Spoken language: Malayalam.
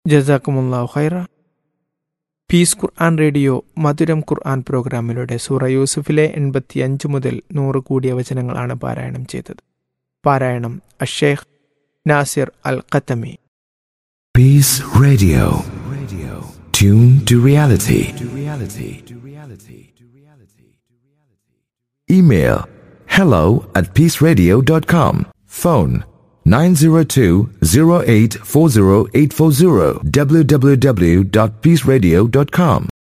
ജസാക്കുമുല്ലാ ഖൈറ പീസ് ഖുർആൻ റേഡിയോ മധുരം ഖുർആൻ പ്രോഗ്രാമിലൂടെ സൂറ യൂസുഫിലെ എൺപത്തി അഞ്ച് മുതൽ നൂറ് കൂടിയ വചനങ്ങളാണ് പാരായണം ചെയ്തത് പാരായണം അഷേഖ് നാസിർ അൽ ഖത്തമി Peace Radio. Radio. Tune to reality. To reality. To reality. To reality. Email hello at peaceradio.com. Phone 902-0840840 www.peaceradio.com.